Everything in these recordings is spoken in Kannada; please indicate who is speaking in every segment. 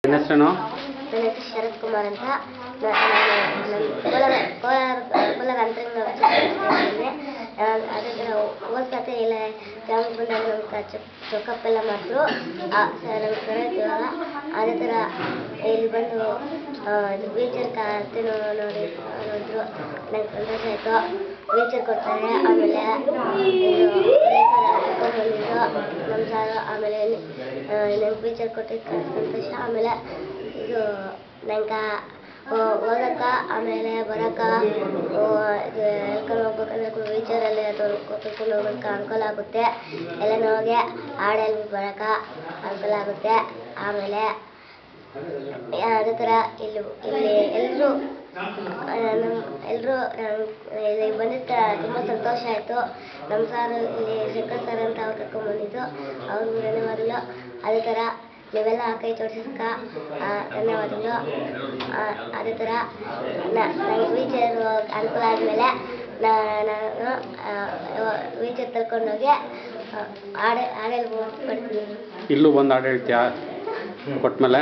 Speaker 1: ನಿನ್ನ ಹೆಸರೇನು
Speaker 2: ನನ್ನ ಹೆಸರು ಶರತ್ ಕುಮಾರ್ ಅಂತ ನಾ- ನಾನು ನಮ್ಮ ಕೋಲಾರ ಕೋಲಾರ ಕೋಲಾರ ಅಂತರಂಗ ಬಂದೆ ಅದಕ್ಕೆ ನಾವು ಹೋದ ಇಲ್ಲ ಗ್ರಾಮಕ್ಕೆ ಬಂದಾಗ ನಮ್ಮ ಚೊಕ್ಕಪ್ಪ ಎಲ್ಲ ಮಾಡಿದ್ರು ನಮ್ಗೆ ಕರೆಯುತ್ತಿವಾಗ ಅದೇ ಥರ ಇಲ್ಲಿ ಬಂದು ಆ, ಇದು ವೀಚರ್ ಕಾರ್ತಿ ನೋಡಿ ನೋಡಿದ್ರು ನಂಗೆ ಸಂತೋಷ ಆಯಿತು ವೀಚರ್ ಕೊಡ್ತಾರೆ ಆಮೇಲೆ ಇದು ಬಂದಿದ್ದು ನಮ್ಮ ಸಾರು ಆಮೇಲೆ ನಂಗೆ ವೀಚರ್ ಕೊಟ್ಟಿದ್ದು ಸಂತೋಷ ಆಮೇಲೆ ಇದು ನಂಗೆ ಓದಕ್ಕ ಆಮೇಲೆ ಬರಕ್ಕ ಆ, ಇದು ಎಳ್ಕೊಂಡು ಹೋಗ್ಬೇಕಂದ್ರೆ ವೀಚರಲ್ಲಿ ಅಥವಾ ಕರ್ಕೊಂಡು ಹೋಗೋಕ್ಕೆ ಅನುಕೂಲ ಆಗುತ್ತೆ ಎಲ್ಲ ಹೋಗಿ ಹಾಡೆಲ್ಲ ಬರಕ್ಕ ಅನುಕೂಲ ಆಗುತ್ತೆ ಆಮೇಲೆ ಅದೇ ಥರ ಇಲ್ಲಿ ಇಲ್ಲಿ ಎಲ್ಲರೂ ನಮ್ಮ ಎಲ್ಲರೂ ಇಲ್ಲಿ ಬಂದಿದ್ದ ತುಂಬ ಸಂತೋಷ ಆಯಿತು ನಮ್ಮ ಸಾರು ಇಲ್ಲಿ ಶಂಕರ್ ಸರ್ ಅಂತ ಅವ್ರು ಕರ್ಕೊಂಡ್ಬಂದಿದ್ದು ಅವ್ರಿಗೂ ಧನ್ಯವಾದಗಳು ಅದೇ ಥರ ನೀವೆಲ್ಲ ಕೈ ಜೋಡಿಸಕ್ಕ ಧನ್ಯವಾದಗಳು ಆ, ಅದೇ ಥರ ನಂಗೆ ವೀಚರ್ ಅನುಕೂಲ ಆದಮೇಲೆ ನಾನು ವೀಚರ್ ತಳ್ಕೊಂಡೋಗಿ ಆಡೆ ಆಡಲ್ಲಿ ಹೋಗ್ಬಿಡ್ತೀನಿ
Speaker 1: ಇಲ್ಲೂ ಬಂದು ಹಾಡು ಹೇಳ್ತೀಯಾ ಕೊಟ್ಮೇಲೆ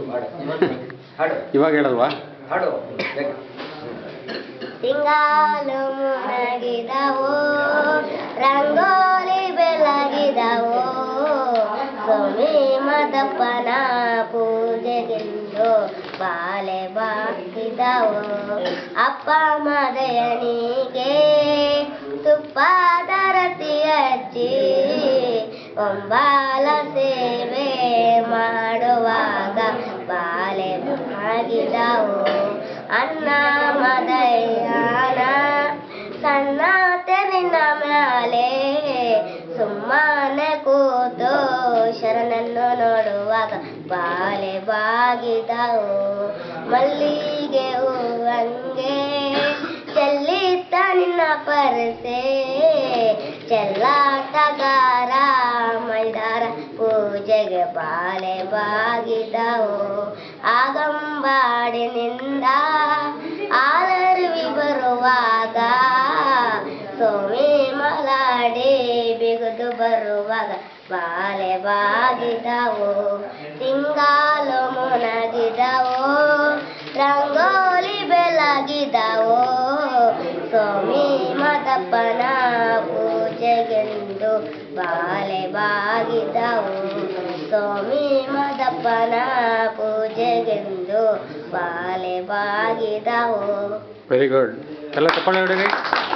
Speaker 1: ಇವಾಗ ಹೇಳಲ್ವಾ
Speaker 3: ಹಾಡು
Speaker 2: ತಿಂಗಾಲು ಮುನಗಿದವು ರಂಗೋಲಿ ಬೆಳಗಿದವು ಸ್ವಾಮಿ ಮದಪ್ಪನ ಪೂಜೆಗೆಂದು ಬಾಲೆ ಬಾಕಿದವು ಅಪ್ಪ ಮದಯನಿಗೆ ತುಪ್ಪದ ರತಿ ಹಚ್ಚಿ ಒಂಬಾಲ ಸೇವೆ ಮಾಡುವಾಗ ಬಾಲೆ ಬಾಗಿದವು ಅನ್ನ ಮದಯಾನ ಸಣ್ಣ ತೆರಿನ ಮ್ಯಾಲೆ ಸುಮ್ಮನೆ ಕೂತು ಶರಣನ್ನು ನೋಡುವಾಗ ಬಾಲೆ ಬಾಗಿದವು ಮಲ್ಲಿಗೆ ಹೂವಂಗೆ ಚೆಲ್ಲಿತ್ತ ನಿನ್ನ ಪರಸೆ ಚೆಲ್ಲಾಟಗಾರ ಮೈದಾರ ಪೂಜೆಗೆ ಬಾಳೆ ಬಾಗಿದವು ಆಗಂಬಾಡಿನಿಂದ ಆಲರುವಿ ಬರುವಾಗ ಸೋಮಿ ಮಲಾಡಿ ಬಿಗುದು ಬರುವಾಗ ಬಾಳೆ ಬಾಗಿದವು ತಿಂಗಾಲು ಮುನಗಿದವು ರಂಗೋಲಿ ಬೆಳಗಿದವು ಸ್ವಾಮಿ ಮದಪ್ಪನ ಪೂಜೆಗೆಂದು ಬಾಳೆ ಬಾಗಿದವು ಸ್ವಾಮಿ ಮದಪ್ಪನ ಪೂಜೆಗೆಂದು ಬಾಳೆ ಬಾಗಿದವು
Speaker 1: ವೆರಿ ಗುಡ್ ಎಲ್ಲ ತಗೊಳ್ಳಿ ಹೊಡೀರಿ